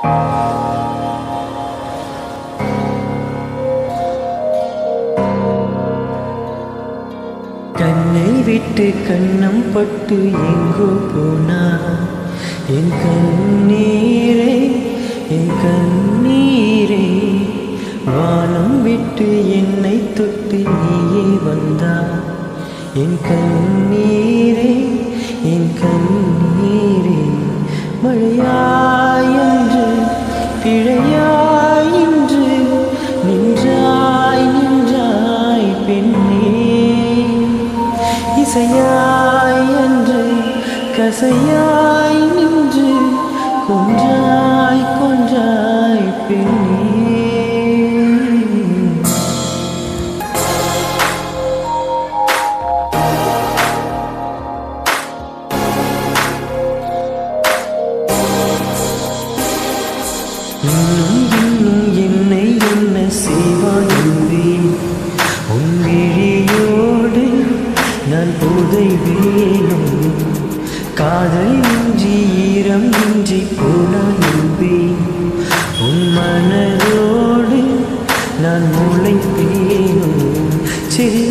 கண்ணை விட்டு கண்ணம் பட்டு எங்கோ போனா என் கண்ணீரே என் கண்ணீரே வானம் விட்டு என்னை தொட்டு நீயே வந்தா என் கண்ணீரே என் கண்ணீரே மழையாயன்று பிழையாயின்று நின்றாய் நின்றாய் பெண்ணே இசையாய் என்று கசையாய் நின்று கொன்றாய் கொன்றாய் பெண்ணே இன்னும் இன்னும் என்னை என்ன செய்வாய் என்பேன் உன் விழியோடு நான் போதை வேணும் காதல் இன்றி ஈரம் இன்றி போனான் என்பேன் உன் மனதோடு நான் முளைப்பேனும் சிறு